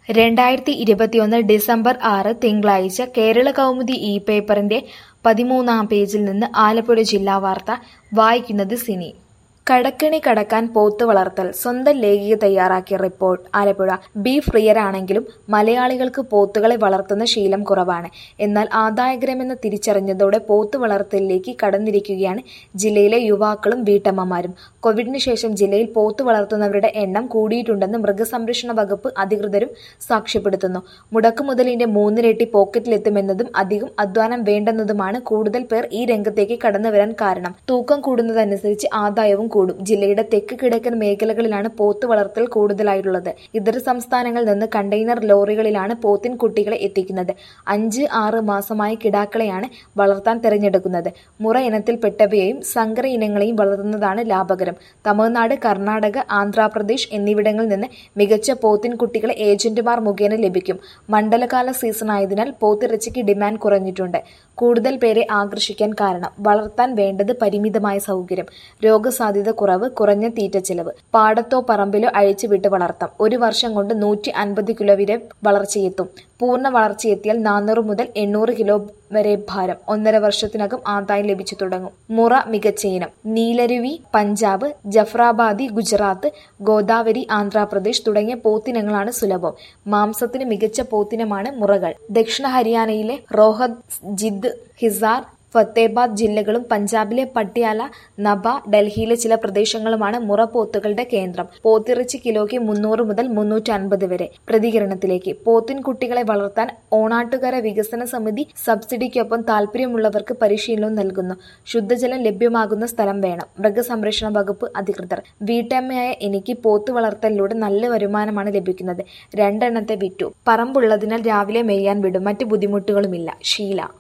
രണ്ടായിരത്തി ഇരുപത്തിയൊന്ന് ഡിസംബർ ആറ് തിങ്കളാഴ്ച കേരള കൗമുദി ഇ പേപ്പറിന്റെ പതിമൂന്നാം പേജിൽ നിന്ന് ആലപ്പുഴ ജില്ലാ വാർത്ത വായിക്കുന്നത് സിനി കടക്കണി കടക്കാൻ പോത്ത് വളർത്തൽ സ്വന്തം ലേഖിക തയ്യാറാക്കിയ റിപ്പോർട്ട് ആലപ്പുഴ ബീഫ് പ്രിയരാണെങ്കിലും മലയാളികൾക്ക് പോത്തുകളെ വളർത്തുന്ന ശീലം കുറവാണ് എന്നാൽ ആദായകരമെന്ന് തിരിച്ചറിഞ്ഞതോടെ പോത്ത് വളർത്തലിലേക്ക് കടന്നിരിക്കുകയാണ് ജില്ലയിലെ യുവാക്കളും വീട്ടമ്മമാരും കോവിഡിന് ശേഷം ജില്ലയിൽ പോത്ത് വളർത്തുന്നവരുടെ എണ്ണം കൂടിയിട്ടുണ്ടെന്ന് മൃഗസംരക്ഷണ വകുപ്പ് അധികൃതരും സാക്ഷ്യപ്പെടുത്തുന്നു മുടക്കുമുതലിന്റെ മൂന്നിരട്ടി പോക്കറ്റിലെത്തുമെന്നതും അധികം അധ്വാനം വേണ്ടെന്നതുമാണ് കൂടുതൽ പേർ ഈ രംഗത്തേക്ക് കടന്നു വരാൻ കാരണം തൂക്കം കൂടുന്നതനുസരിച്ച് ആദായവും കൂടും ജില്ലയുടെ തെക്ക് കിഴക്കൻ മേഖലകളിലാണ് പോത്ത് വളർത്തൽ കൂടുതലായിട്ടുള്ളത് ഇതര സംസ്ഥാനങ്ങളിൽ നിന്ന് കണ്ടെയ്നർ ലോറികളിലാണ് പോത്തിൻ കുട്ടികളെ എത്തിക്കുന്നത് അഞ്ച് ആറ് മാസമായ കിടാക്കളെയാണ് വളർത്താൻ തിരഞ്ഞെടുക്കുന്നത് മുറ ഇനത്തിൽപ്പെട്ടവയെയും സങ്കര ഇനങ്ങളെയും വളർത്തുന്നതാണ് ലാഭകരം തമിഴ്നാട് കർണാടക ആന്ധ്രാപ്രദേശ് എന്നിവിടങ്ങളിൽ നിന്ന് മികച്ച പോത്തിൻ കുട്ടികളെ ഏജന്റുമാർ മുഖേന ലഭിക്കും മണ്ഡലകാല സീസൺ ആയതിനാൽ പോത്തിറച്ചിക്ക് ഡിമാൻഡ് കുറഞ്ഞിട്ടുണ്ട് കൂടുതൽ പേരെ ആകർഷിക്കാൻ കാരണം വളർത്താൻ വേണ്ടത് പരിമിതമായ സൗകര്യം രോഗസാധ്യത കുറവ് കുറഞ്ഞ തീറ്റ ചെലവ് പാടത്തോ പറമ്പിലോ അഴിച്ചുവിട്ട് വളർത്താം ഒരു വർഷം കൊണ്ട് നൂറ്റി അൻപത് കിലോ വരെ വളർച്ചയെത്തും പൂർണ്ണ വളർച്ചയെത്തിയാൽ നാനൂറ് മുതൽ എണ്ണൂറ് കിലോ വരെ ഭാരം ഒന്നര വർഷത്തിനകം ആദായം ലഭിച്ചു തുടങ്ങും മുറ മികച്ച ഇനം നീലരുവി പഞ്ചാബ് ജഫ്രാബാദി ഗുജറാത്ത് ഗോദാവരി ആന്ധ്രാപ്രദേശ് തുടങ്ങിയ പോത്തിനങ്ങളാണ് സുലഭം മാംസത്തിന് മികച്ച പോത്തിനമാണ് മുറകൾ ദക്ഷിണ ഹരിയാനയിലെ റോഹത് ജിദ് ഹിസാർ ഫത്തേബാദ് ജില്ലകളും പഞ്ചാബിലെ പട്യാല നബ ഡൽഹിയിലെ ചില പ്രദേശങ്ങളുമാണ് മുറ പോത്തുകളുടെ കേന്ദ്രം പോത്തിറച്ചി കിലോയ്ക്ക് മുന്നൂറ് മുതൽ മുന്നൂറ്റി അൻപത് വരെ പ്രതികരണത്തിലേക്ക് പോത്തിൻ കുട്ടികളെ വളർത്താൻ ഓണാട്ടുകര വികസന സമിതി സബ്സിഡിക്കൊപ്പം താല്പര്യമുള്ളവർക്ക് പരിശീലനവും നൽകുന്നു ശുദ്ധജലം ലഭ്യമാകുന്ന സ്ഥലം വേണം മൃഗസംരക്ഷണ വകുപ്പ് അധികൃതർ വീട്ടമ്മയായ എനിക്ക് പോത്ത് വളർത്തലിലൂടെ നല്ല വരുമാനമാണ് ലഭിക്കുന്നത് രണ്ടെണ്ണത്തെ വിറ്റു പറമ്പുള്ളതിനാൽ രാവിലെ മെയ്യാൻ വിടും മറ്റു ബുദ്ധിമുട്ടുകളുമില്ല ഷീല